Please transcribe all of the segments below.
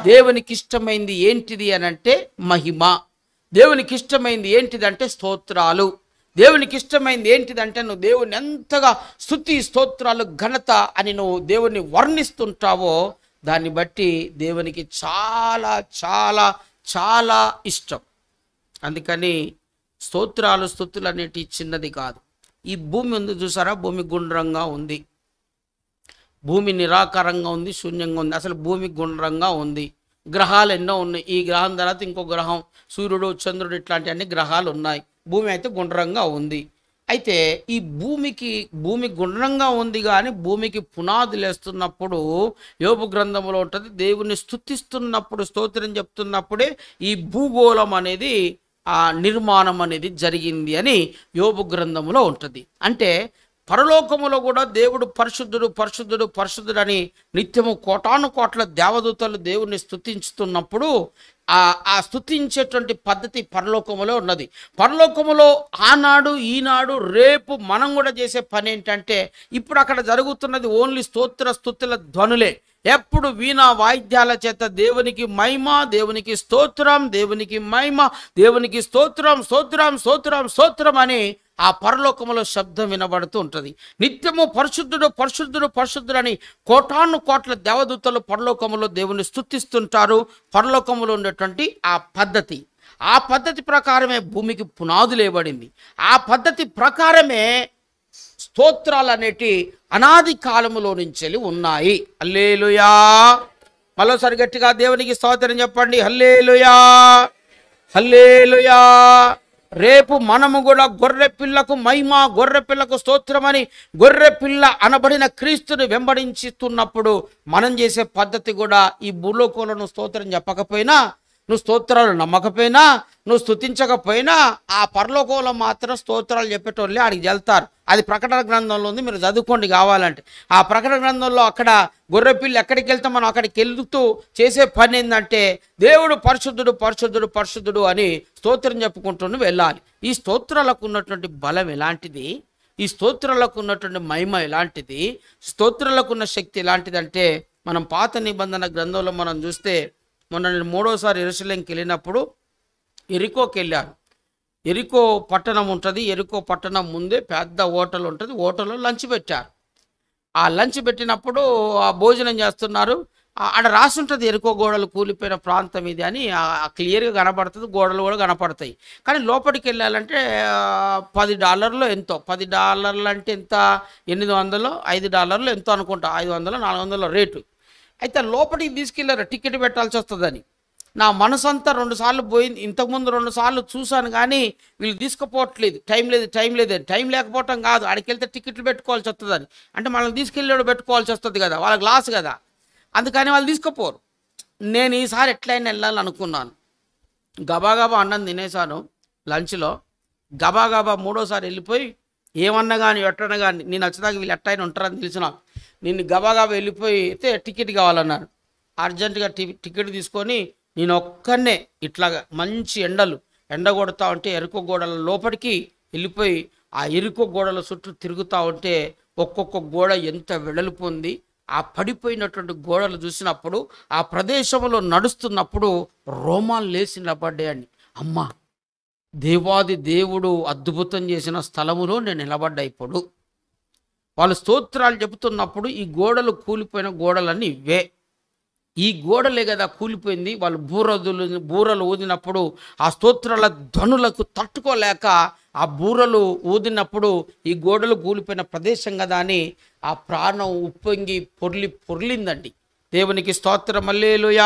దేవునికి ఇష్టమైంది ఏంటిది అని అంటే మహిమ దేవునికి ఇష్టమైంది ఏంటిదంటే స్తోత్రాలు దేవునికి ఇష్టమైంది ఏంటిదంటే నువ్వు దేవుని ఎంతగా స్థుతి స్తోత్రాలు ఘనత అని నువ్వు దేవుని వర్ణిస్తుంటావో దాన్ని బట్టి దేవునికి చాలా చాలా చాలా ఇష్టం అందుకని స్తోత్రాలు స్థుతులు అనేటి చిన్నది కాదు ఈ భూమి ఉంది చూసారా భూమి గుండ్రంగా ఉంది భూమి నిరాకారంగా ఉంది శూన్యంగా ఉంది అసలు భూమి గుండ్రంగా ఉంది గ్రహాలు ఎన్నో ఉన్నాయి ఈ గ్రహం తర్వాత ఇంకో గ్రహం సూర్యుడు చంద్రుడు ఇట్లాంటి అన్ని గ్రహాలు ఉన్నాయి భూమి అయితే గుండ్రంగా ఉంది అయితే ఈ భూమికి భూమి గుండ్రంగా ఉంది కానీ భూమికి పునాదులు వేస్తున్నప్పుడు యోపు గ్రంథంలో ఉంటుంది దేవుని స్తుతిస్తున్నప్పుడు స్తోత్రం చెప్తున్నప్పుడే ఈ భూగోళం అనేది ఆ నిర్మాణం అనేది జరిగింది అని యోబు గ్రంథంలో ఉంటుంది అంటే పరలోకములో కూడా దేవుడు పరిశుద్ధుడు పరిశుద్ధుడు పరిశుద్ధుడు అని నిత్యము కోటాను కోట్ల దేవదూతలు దేవుణ్ణి స్తుతించుతున్నప్పుడు ఆ ఆ స్తుతించేటువంటి పద్ధతి పరలోకములో ఉన్నది పరలోకములో ఆనాడు ఈనాడు రేపు మనం కూడా చేసే పని ఏంటంటే ఇప్పుడు అక్కడ జరుగుతున్నది ఓన్లీ స్తోత్ర స్తుతుల ధ్వనులే ఎప్పుడు వీణా వాయిద్యాల చేత దేవునికి మహిమ దేవునికి స్తోత్రం దేవునికి మహిమ దేవునికి స్తోత్రం స్తోత్రం స్తోత్రం స్తోత్రం అని ఆ పరలోకములో శబ్దం వినబడుతూ ఉంటుంది నిత్యము పరిశుద్ధుడు పరిశుద్ధుడు పరిశుద్ధుడు అని కోటాను కోట్ల దేవదూతలు పరలోకములో దేవుని స్తుతిస్తుంటారు పరలోకములో ఉండేటువంటి ఆ పద్ధతి ఆ పద్ధతి ప్రకారమే భూమికి పునాదులు వేయబడింది ఆ పద్ధతి ప్రకారమే స్తోత్రాలు అనేటి అనాది కాలములో నుంచి ఉన్నాయి హల్లేలుయా మరోసారి గట్టిగా దేవునికి స్తోత్రం చెప్పండి హల్లేలుయా హల్లేలుయా రేపు మనము కూడా గొర్రె పిల్లకు మహిమ గొర్రె పిల్లకు స్తోత్రమని గొర్రె పిల్ల అనబడిన క్రీస్తుని వెంబడించుతున్నప్పుడు మనం చేసే పద్ధతి కూడా ఈ భూలోకంలో నువ్వు స్తోత్రం చెప్పకపోయినా నువ్వు స్తోత్రాలు నమ్మకపోయినా నువ్వు స్తుతించకపోయినా ఆ పరలోకంలో మాత్రం స్తోత్రాలు చెప్పేటోళ్ళే ఆడికి వెళ్తారు అది ప్రకటన గ్రంథంలో ఉంది మీరు చదువుకోండి కావాలంటే ఆ ప్రకటన గ్రంథంలో అక్కడ గొర్రెపిల్లి ఎక్కడికి వెళ్తాం మనం అక్కడికి వెళ్తూ చేసే పని ఏంటంటే దేవుడు పరిశుద్ధుడు పరిశుద్ధుడు పరిశుద్ధుడు అని స్తోత్రం చెప్పుకుంటూ వెళ్ళాలి ఈ స్తోత్రాలకు ఉన్నటువంటి బలం ఎలాంటిది ఈ స్తోత్రాలకు ఉన్నటువంటి మహిమ ఎలాంటిది స్తోత్రాలకు ఉన్న శక్తి ఎలాంటిదంటే మనం పాత నిబంధన గ్రంథంలో మనం చూస్తే మొన్న నేను మూడోసారి ఎరుసలేంకి వెళ్ళినప్పుడు ఎరికోకి వెళ్ళాను ఎరికో పట్టణం ఉంటుంది ఎరికో పట్టణం ముందే పెద్ద హోటల్ ఉంటుంది హోటల్లో లంచ్ పెట్టారు ఆ లంచ్ పెట్టినప్పుడు ఆ భోజనం చేస్తున్నారు ఆ- ఆడ రాసి ఉంటుంది ఎరుకో గోడలు కూలిపోయిన ప్రాంతం ఇది అని ఆ- క్లియర్గా కనపడుతుంది గోడలు కూడా కనపడతాయి కానీ లోపలికి వెళ్ళాలంటే ఆ, పది డాలర్లు ఎంతో పది డాలర్లు అంటే ఎంత ఎనిమిది వందలు ఐదు డాలర్లు ఎంతో అనుకుంటా ఐదు వందలు నాలుగు వందల రేటు అయితే లోపలికి తీసుకెళ్ళారు టికెట్ పెట్టాల్సి వస్తుందని నా మనసు అంతా రెండు సార్లు పోయింది ఇంతకుముందు రెండు సార్లు చూశాను కానీ వీళ్ళు తీసుకుపోవట్లేదు టైం లేదు టైం లేదు టైం లేకపోవటం కాదు ఆడికి వెళ్తే టికెట్లు పెట్టుకోవాల్సి వస్తుందని అంటే మనల్ని తీసుకెళ్ళాడు పెట్టుకోవాల్సి వస్తుంది కదా వాళ్ళకి లాస్ కదా అందుకని వాళ్ళు తీసుకుపోరు నేను ఈసారి ఎట్లయినా వెళ్ళాలనుకున్నాను గబాగబా అన్నం తినేసాను లంచ్లో గబాగబా మూడోసారి వెళ్ళిపోయి ఏమన్నా కానీ ఎట్టన్నా కానీ నేను వచ్చేదాకా వీళ్ళు ఎట్టయినా ఉంటారని తెలిసిన నిన్ను గబాగబా వెళ్ళిపోయి అయితే టికెట్ కావాలన్నారు అర్జెంటుగా టి టికెట్ తీసుకొని నేను ఒక్కనే ఇట్లాగా మంచి ఎండలు ఎండ కొడతా ఉంటే ఎరుకు గోడల లోపలికి వెళ్ళిపోయి ఆ ఎరుకు గోడల చుట్టూ తిరుగుతూ ఉంటే ఒక్కొక్క గోడ ఎంత వెడల్పు ఉంది ఆ పడిపోయినటువంటి గోడలు చూసినప్పుడు ఆ ప్రదేశంలో నడుస్తున్నప్పుడు రోమాలు లేచి నిలబడ్డాయండి అమ్మా దేవాది దేవుడు అద్భుతం చేసిన స్థలములో నేను నిలబడ్డా ఇప్పుడు వాళ్ళు స్తోత్రాలు చెబుతున్నప్పుడు ఈ గోడలు కూలిపోయిన గోడలన్నీ ఇవే ఈ గోడలే కదా కూలిపోయింది వాళ్ళు బూరదులు బూరలు ఊదినప్పుడు ఆ స్తోత్రాల ధ్వనులకు తట్టుకోలేక ఆ బూరలు ఊదినప్పుడు ఈ గోడలు కూలిపోయిన ప్రదేశం కదా అని ఆ ప్రాణం ఉప్పొంగి పొర్లి పొర్లిందండి దేవునికి స్తోత్రం మల్లేలుయా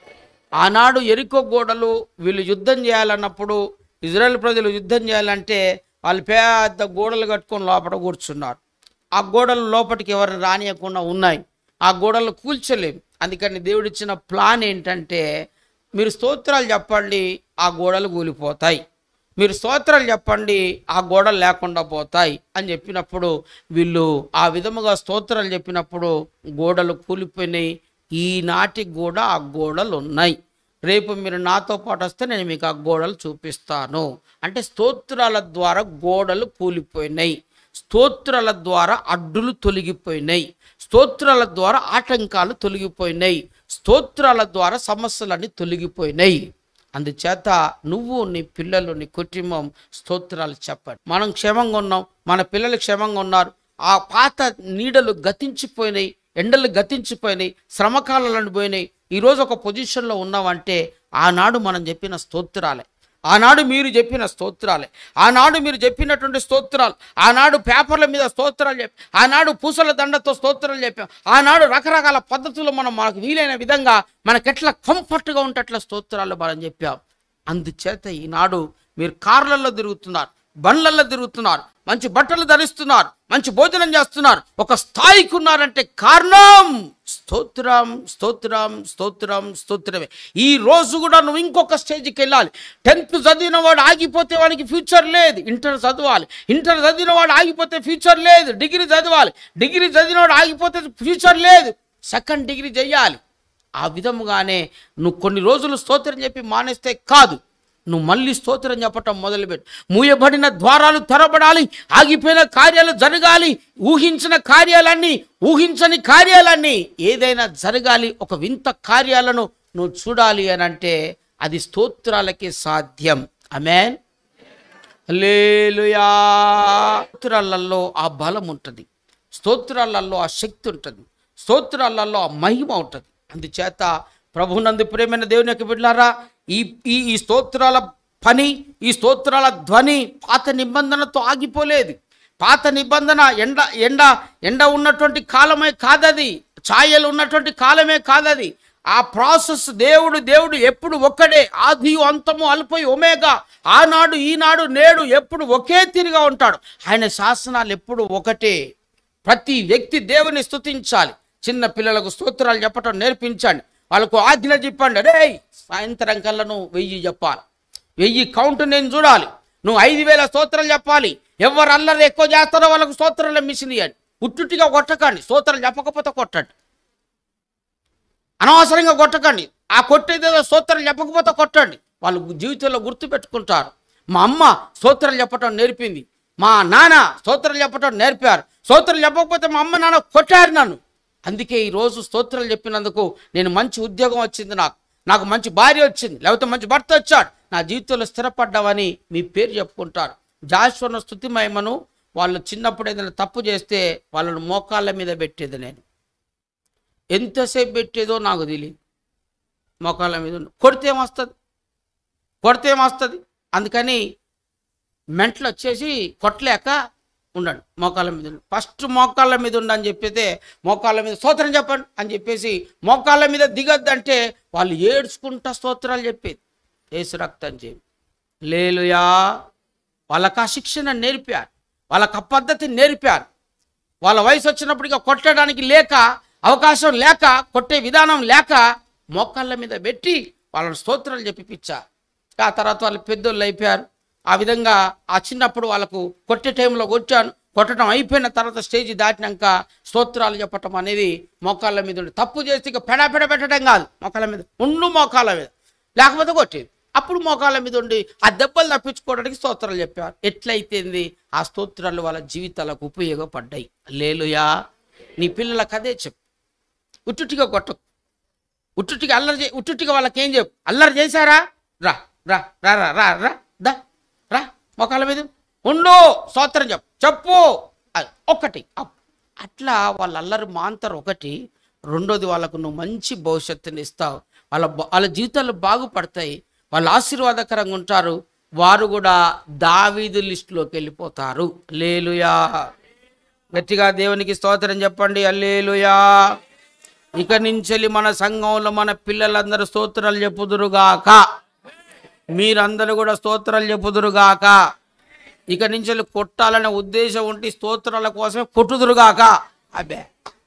ఆనాడు ఎరికో గోడలు వీళ్ళు యుద్ధం చేయాలన్నప్పుడు ఇజ్రాయెల్ ప్రజలు యుద్ధం చేయాలంటే వాళ్ళు పెద్ద గోడలు కట్టుకొని లోపల కూర్చున్నారు ఆ గోడలు లోపలికి ఎవరిని రానియకుండా ఉన్నాయి ఆ గోడలు కూల్చలేము అందుకని దేవుడిచ్చిన ప్లాన్ ఏంటంటే మీరు స్తోత్రాలు చెప్పండి ఆ గోడలు కూలిపోతాయి మీరు స్తోత్రాలు చెప్పండి ఆ గోడలు లేకుండా పోతాయి అని చెప్పినప్పుడు వీళ్ళు ఆ విధముగా స్తోత్రాలు చెప్పినప్పుడు గోడలు కూలిపోయినాయి ఈనాటికి కూడా ఆ గోడలు ఉన్నాయి రేపు మీరు నాతో పాటు వస్తే నేను మీకు ఆ గోడలు చూపిస్తాను అంటే స్తోత్రాల ద్వారా గోడలు కూలిపోయినాయి స్తోత్రాల ద్వారా అడ్డులు తొలగిపోయినాయి స్తోత్రాల ద్వారా ఆటంకాలు తొలగిపోయినాయి స్తోత్రాల ద్వారా సమస్యలన్నీ తొలగిపోయినాయి అందుచేత నువ్వు నీ పిల్లలు నీ కుటుంబం స్తోత్రాలు చెప్పండి మనం క్షేమంగా ఉన్నాం మన పిల్లలు క్షేమంగా ఉన్నారు ఆ పాత నీడలు గతించిపోయినాయి ఎండలు గతించిపోయినాయి శ్రమకాలాలను పోయినాయి ఈరోజు ఒక పొజిషన్లో ఉన్నామంటే ఆనాడు మనం చెప్పిన స్తోత్రాలే ఆనాడు మీరు చెప్పిన స్తోత్రాలే ఆనాడు మీరు చెప్పినటువంటి స్తోత్రాలు ఆనాడు పేపర్ల మీద స్తోత్రాలు చెప్పి ఆనాడు పూసల దండతో స్తోత్రాలు చెప్పాం ఆనాడు రకరకాల పద్ధతులు మనం మనకు వీలైన విధంగా మనకెట్లా కంఫర్ట్గా ఉంటట్ల స్తోత్రాలు మనం చెప్పాం అందుచేత ఈనాడు మీరు కార్లలో తిరుగుతున్నారు బండ్లలో తిరుగుతున్నారు మంచి బట్టలు ధరిస్తున్నారు మంచి భోజనం చేస్తున్నారు ఒక స్థాయికి ఉన్నారంటే కారణం స్తోత్రం స్తోత్రం స్తోత్రం స్తోత్రమే ఈ రోజు కూడా నువ్వు ఇంకొక స్టేజ్కి వెళ్ళాలి టెన్త్ చదివిన వాడు ఆగిపోతే వానికి ఫ్యూచర్ లేదు ఇంటర్ చదవాలి ఇంటర్ చదివిన వాడు ఆగిపోతే ఫ్యూచర్ లేదు డిగ్రీ చదవాలి డిగ్రీ చదివిన వాడు ఆగిపోతే ఫ్యూచర్ లేదు సెకండ్ డిగ్రీ చెయ్యాలి ఆ విధముగానే నువ్వు కొన్ని రోజులు స్తోత్రం చెప్పి మానేస్తే కాదు నువ్వు మళ్ళీ స్తోత్రం చెప్పటం మొదలుపెట్టు మూయబడిన ద్వారాలు తెరబడాలి ఆగిపోయిన కార్యాలు జరగాలి ఊహించిన కార్యాలన్నీ ఊహించని కార్యాలన్నీ ఏదైనా జరగాలి ఒక వింత కార్యాలను నువ్వు చూడాలి అని అంటే అది స్తోత్రాలకే సాధ్యం అమెన్ లేలుయా స్తోత్రాలలో ఆ బలం ఉంటుంది స్తోత్రాలలో ఆ శక్తి ఉంటుంది స్తోత్రాలలో ఆ మహిమ ఉంటుంది అందుచేత ప్రభునందు ప్రేమైన దేవుని యొక్క బిడ్డారా ఈ ఈ ఈ స్తోత్రాల పని ఈ స్తోత్రాల ధ్వని పాత నిబంధనతో ఆగిపోలేదు పాత నిబంధన ఎండ ఎండ ఎండ ఉన్నటువంటి కాలమే కాదది ఛాయలు ఉన్నటువంటి కాలమే కాదది ఆ ప్రాసెస్ దేవుడు దేవుడు ఎప్పుడు ఒక్కడే ఆది అంతము అల్పై ఒమేగా ఆనాడు ఈనాడు నేడు ఎప్పుడు ఒకే తీరుగా ఉంటాడు ఆయన శాసనాలు ఎప్పుడు ఒకటే ప్రతి వ్యక్తి దేవుని స్తుతించాలి చిన్న పిల్లలకు స్తోత్రాలు చెప్పటం నేర్పించండి వాళ్ళకు ఆజ్ఞ చెప్పండి రే సాయంత్రం కల్లా నువ్వు వెయ్యి చెప్పాలి వెయ్యి కౌంట్ నేను చూడాలి నువ్వు ఐదు వేల స్తోత్రాలు చెప్పాలి ఎవరు అల్లరి ఎక్కువ చేస్తారో వాళ్ళకు స్తోత్రాలు మిషన్ ఇవ్వండి ఉట్టుటిగా కొట్టకండి స్తోత్రాలు చెప్పకపోతే కొట్టండి అనవసరంగా కొట్టకండి ఆ కొట్టేదేదో స్తోత్రాలు చెప్పకపోతే కొట్టండి వాళ్ళు జీవితంలో గుర్తు పెట్టుకుంటారు మా అమ్మ స్తోత్రాలు చెప్పటం నేర్పింది మా నాన్న స్తోత్రాలు చెప్పటం నేర్పారు స్తోత్రాలు చెప్పకపోతే మా అమ్మ నాన్న కొట్టారు నన్ను అందుకే ఈరోజు స్తోత్రాలు చెప్పినందుకు నేను మంచి ఉద్యోగం వచ్చింది నాకు నాకు మంచి భార్య వచ్చింది లేకపోతే మంచి భర్త వచ్చాడు నా జీవితంలో స్థిరపడ్డావని మీ పేరు చెప్పుకుంటారు జాశ్వన స్థుతి మహిమను వాళ్ళు చిన్నప్పుడు ఏదైనా తప్పు చేస్తే వాళ్ళను మోకాళ్ళ మీద పెట్టేది నేను ఎంతసేపు పెట్టేదో నాకు తెలియదు మోకాళ్ళ మీద ఉండి. కొడితే ఏమొస్తుంది కొడితే ఏమొస్తుంది అందుకని మెంటలు వచ్చేసి కొట్టలేక ఉండండి మోకాళ్ళ మీద ఉండి. ఫస్ట్ మోకాళ్ళ మీద ఉండని చెప్పితే మోకాళ్ళ మీద స్తోత్రం చెప్పండి అని చెప్పేసి మోకాళ్ళ మీద దిగొద్దంటే వాళ్ళు ఏడ్చుకుంటా స్తోత్రాలు చెప్పేది ఏసు రక్తం చెప్పి లేలుయా వాళ్ళకి ఆ శిక్షణ నేర్పారు వాళ్ళకి ఆ పద్ధతి నేర్పారు వాళ్ళ వయసు వచ్చినప్పుడు ఇక కొట్టడానికి లేక అవకాశం లేక కొట్టే విధానం లేక మోకాళ్ళ మీద పెట్టి వాళ్ళని స్తోత్రాలు చెప్పిపిచ్చా ఆ తర్వాత వాళ్ళు పెద్దోళ్ళు అయిపోయారు ఆ విధంగా ఆ చిన్నప్పుడు వాళ్ళకు కొట్టే టైంలో కొట్టాను కొట్టడం అయిపోయిన తర్వాత స్టేజ్ దాటినాక స్తోత్రాలు చెప్పటం అనేది మోకాళ్ళ మీద ఉండి తప్పు చేస్తే ఇక పెడ పెడ పెట్టడం కాదు మోకాళ్ళ మీద ఉండు మోకాళ్ళ మీద లేకపోతే కొట్టేది అప్పుడు మోకాళ్ళ మీద ఉండి ఆ దెబ్బలు తప్పించుకోవడానికి స్తోత్రాలు చెప్పారు ఎట్లయితేంది ఆ స్తోత్రాలు వాళ్ళ జీవితాలకు ఉపయోగపడ్డాయి లేలుయా నీ పిల్లలకు అదే చెప్పు ఉట్టుటిగా కొట్టకు ఉట్టుటిగా అల్లరి చే ఉట్టుటిగా వాళ్ళకి ఏం చెప్పు అల్లరి చేశారా రా రా రా రా రా రా దా రా మొక్కల మీద ఉండు స్తోత్రం చెప్పు చెప్పు అది ఒక్కటి అప్. అట్లా వాళ్ళ అల్లరి మాంతరు ఒకటి రెండోది వాళ్ళకు నువ్వు మంచి భవిష్యత్తుని ఇస్తావు వాళ్ళ బ- వాళ్ళ జీవితాలు బాగుపడతాయి వాళ్ళు ఆశీర్వాదకరంగా ఉంటారు వారు కూడా దావీదు లిస్టులోకి వెళ్ళిపోతారు లేలుయా గట్టిగా దేవునికి స్తోత్రం చెప్పండి అల్లేలుయా ఇక నుంచి మన సంఘంలో మన పిల్లలందరూ స్తోత్రాలు చెప్పుదురుగాక మీరందరూ కూడా స్తోత్రాలు చెప్పుదురుగాక ఇక నుంచి కొట్టాలనే ఉద్దేశం ఉంటే స్తోత్రాల కోసమే కొట్టుదురుగాక అబ్బే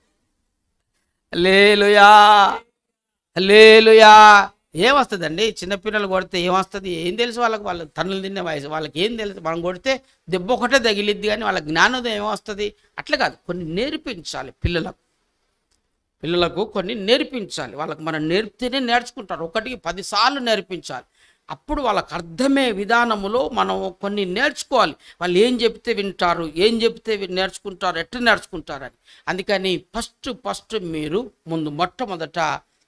లేలుయా లేలుయా ఏమొస్తుందండి చిన్నపిల్లలు కొడితే ఏమొస్తుంది ఏం తెలుసు వాళ్ళకి వాళ్ళు తన్నులు తినే వయసు వాళ్ళకి ఏం తెలుసు మనం కొడితే దెబ్బ ఒకటే తగిలిద్ది కానీ వాళ్ళ జ్ఞానోదయం ఏమొస్తుంది అట్లా కాదు కొన్ని నేర్పించాలి పిల్లలకు పిల్లలకు కొన్ని నేర్పించాలి వాళ్ళకి మనం నేర్పితేనే నేర్చుకుంటారు ఒకటికి పదిసార్లు నేర్పించాలి అప్పుడు వాళ్ళకి అర్థమయ్యే విధానములో మనం కొన్ని నేర్చుకోవాలి వాళ్ళు ఏం చెప్తే వింటారు ఏం చెప్తే వి- నేర్చుకుంటారు ఎట్లా నేర్చుకుంటారని అందుకని ఫస్ట్ ఫస్ట్ మీరు ముందు మొట్టమొదట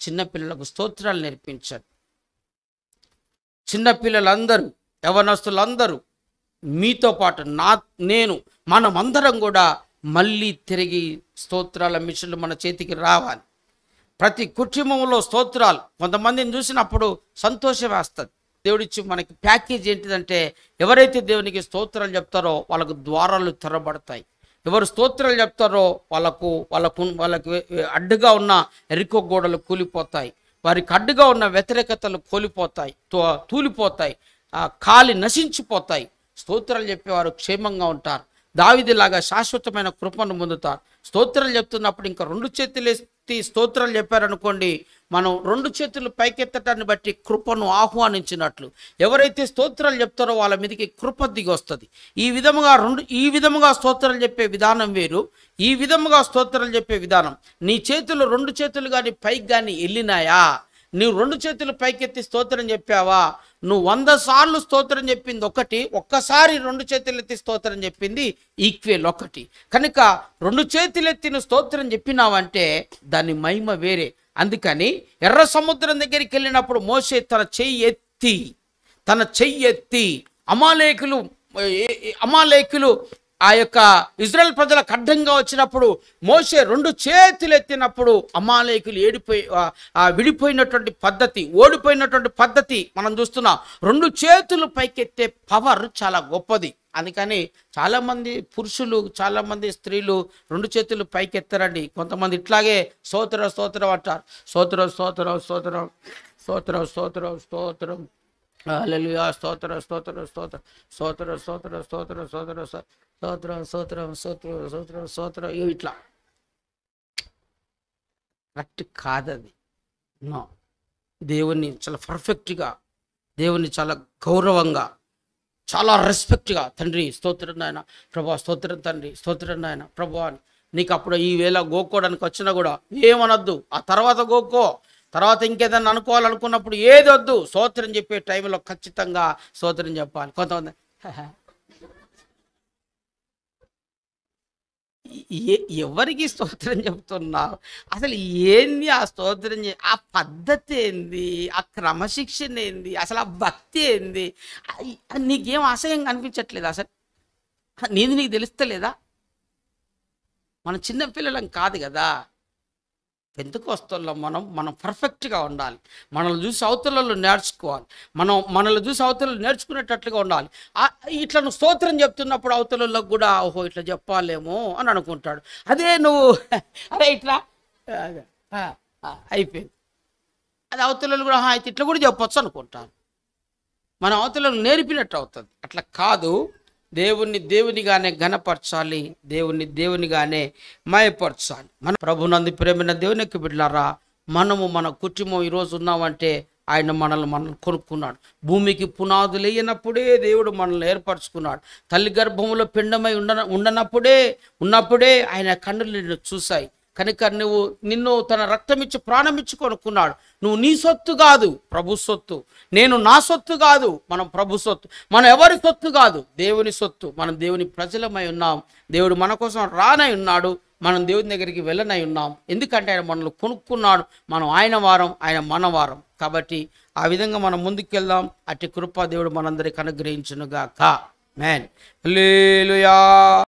చిన్నపిల్లలకు స్తోత్రాలు నేర్పించండి చిన్నపిల్లలందరూ యవనస్తులందరూ మీతో పాటు నా నేను మనమందరం కూడా మళ్ళీ తిరిగి స్తోత్రాల మిషన్లు మన చేతికి రావాలి ప్రతి కుటుంబంలో స్తోత్రాలు కొంతమందిని చూసినప్పుడు సంతోషం వేస్తుంది దేవుడిచ్చి మనకి ప్యాకేజ్ ఏంటిదంటే ఎవరైతే దేవునికి స్తోత్రాలు చెప్తారో వాళ్ళకు ద్వారాలు తెరబడతాయి ఎవరు స్తోత్రాలు చెప్తారో వాళ్ళకు వాళ్ళకు వాళ్ళకి అడ్డుగా ఉన్న ఎరుకో గోడలు కూలిపోతాయి వారికి అడ్డుగా ఉన్న వ్యతిరేకతలు కోలిపోతాయి తో- తూలిపోతాయి ఆ కాలి నశించిపోతాయి స్తోత్రాలు చెప్పేవారు క్షేమంగా ఉంటారు దావిదిలాగా శాశ్వతమైన కృపను పొందుతారు స్తోత్రాలు చెప్తున్నప్పుడు ఇంకా రెండు చేతులు ఎత్తి స్తోత్రాలు చెప్పారనుకోండి మనం రెండు చేతులు పైకెత్తటాన్ని బట్టి కృపను ఆహ్వానించినట్లు ఎవరైతే స్తోత్రాలు చెప్తారో వాళ్ళ మీదకి కృప దిగి వస్తుంది ఈ విధముగా రెండు ఈ విధముగా స్తోత్రాలు చెప్పే విధానం వేరు ఈ విధముగా స్తోత్రాలు చెప్పే విధానం నీ చేతులు రెండు చేతులు కానీ పైకి కానీ వెళ్ళినాయా నువ్వు రెండు చేతులు పైకెత్తి స్తోత్రం చెప్పావా నువ్వు వంద సార్లు స్తోత్రం చెప్పింది ఒకటి ఒక్కసారి రెండు చేతులు ఎత్తి స్తోత్రం చెప్పింది ఈక్వెల్ ఒకటి కనుక రెండు చేతులు ఎత్తి నువ్వు స్తోత్రం చెప్పినావంటే దాని మహిమ వేరే అందుకని ఎర్ర సముద్రం దగ్గరికి వెళ్ళినప్పుడు మోసే తన చెయ్యి ఎత్తి తన చెయ్యి ఎత్తి అమాలేకులు ఏ- ఏ- అమాలేకులు ఆ యొక్క ఇజ్రాయెల్ ప్రజలకు అడ్డంగా వచ్చినప్పుడు మోసే రెండు చేతులు ఎత్తినప్పుడు అమాలేకులు ఏడిపోయి ఆ- ఆ విడిపోయినటువంటి పద్ధతి ఓడిపోయినటువంటి పద్ధతి మనం చూస్తున్నాం రెండు చేతులు పైకెత్తే పవర్ చాలా గొప్పది అందుకని చాలామంది పురుషులు చాలామంది స్త్రీలు రెండు చేతులు పైకెత్తరండి కొంతమంది ఇట్లాగే స్తోత్రం స్తోత్రం అంటారు స్తోత్రం స్తోత్రం స్తోత్రం స్తోత్రం స్తోత్రం స్తోత్రం హల్లెలూయా స్తోత్రం స్తోత్రం స్తోత్రం స్తోత్రం స్తోత్రం స్తోత్రం స్తోత్రం స్తోత్రం స్తోత్రం స్తోత్రం స్తోత్రం స్తోత్రం ఇవి ఇట్లా కరెక్ట్ కాదది నో దేవుణ్ణి చాలా పర్ఫెక్ట్గా దేవుణ్ణి చాలా గౌరవంగా చాలా రెస్పెక్ట్గా తండ్రి స్తోత్రం నాయన ప్రభా స్తోత్రం తండ్రి స్తోత్రం నాయన ప్రభా అని నీకు అప్పుడు ఈ వేళ గోక్కోవడానికి వచ్చినా కూడా ఏమనొద్దు ఆ తర్వాత గోక్కో తర్వాత ఇంకేదన్నా అనుకోవాలనుకున్నప్పుడు ఏది వద్దు స్తోత్రం చెప్పే టైంలో ఖచ్చితంగా స్తోత్రం చెప్పాలి కొంతమంది ఏ- ఎవరికి స్తోత్రం చెప్తున్నావు అసలు ఏంది ఆ స్తోత్రం చే- ఆ పద్ధతి ఏంది ఆ క్రమశిక్షణ ఏంది అసలు ఆ భక్తి ఏంది ఆ- ఈ- నీకేం అసహ్యంగా అనిపించట్లేదు అసలు నీది నీకు తెలుస్తలేదా మన చిన్న పిల్లలం కాదు కదా ఎందుకు వస్తున్నాం మనం మనం పర్ఫెక్ట్గా ఉండాలి మనల్ని చూసి అవతలలో నేర్చుకోవాలి మనం మనల్ని చూసి అవతలలో నేర్చుకునేటట్లుగా ఉండాలి ఆ- ఇట్లా నువ్వు స్తోత్రం చెప్తున్నప్పుడు అవతలలో కూడా ఓహో ఇట్లా చెప్పాలేమో అని అనుకుంటాడు అదే నువ్వు అరే ఇట్లా ఆ, ఆ, అయిపోయింది అది అవతలలో కూడా "ఆహా, అయితే ఇట్లా కూడా చెప్పొచ్చు అనుకుంటాను మన అవతలకు నేర్పినట్టు అవుతుంది అట్లా కాదు దేవుణ్ణి దేవునిగానే ఘనపరచాలి దేవుణ్ణి దేవునిగానే మయపరచాలి మన ప్రభునందు ప్రేమైన దేవునికి బిడ్డలారా మనము మన కుటుంబం ఈరోజు ఉన్నామంటే ఆయన మనల్ని మనల్ని కొనుక్కున్నాడు భూమికి పునాదులు వేయనప్పుడే దేవుడు మనల్ని ఏర్పరచుకున్నాడు తల్లి గర్భంలో పిండమై ఉండ ఉండనప్పుడే ఉన్నప్పుడే ఆయన కన్నులు నిన్ను చూశాయి కనుక నువ్వు నిన్ను తన రక్తం ఇచ్చి ప్రాణం ఇచ్చి కొనుక్కున్నాడు నువ్వు నీ సొత్తు కాదు ప్రభు సొత్తు నేను నా సొత్తు కాదు మనం ప్రభు సొత్తు మనం ఎవరి సొత్తు కాదు దేవుని సొత్తు మనం దేవుని ప్రజలమై ఉన్నాం దేవుడు మన కోసం రానై ఉన్నాడు మనం దేవుని దగ్గరికి వెళ్ళనై ఉన్నాం ఎందుకంటే ఆయన మనల్ని కొనుక్కున్నాడు మనం ఆయన వారం ఆయన మన వారం కాబట్టి ఆ విధంగా మనం ముందుకెళ్దాం అట్టి కృప దేవుడు మనందరికి అనుగ్రహించునుగాక మ్యాన్ హల్లెలూయా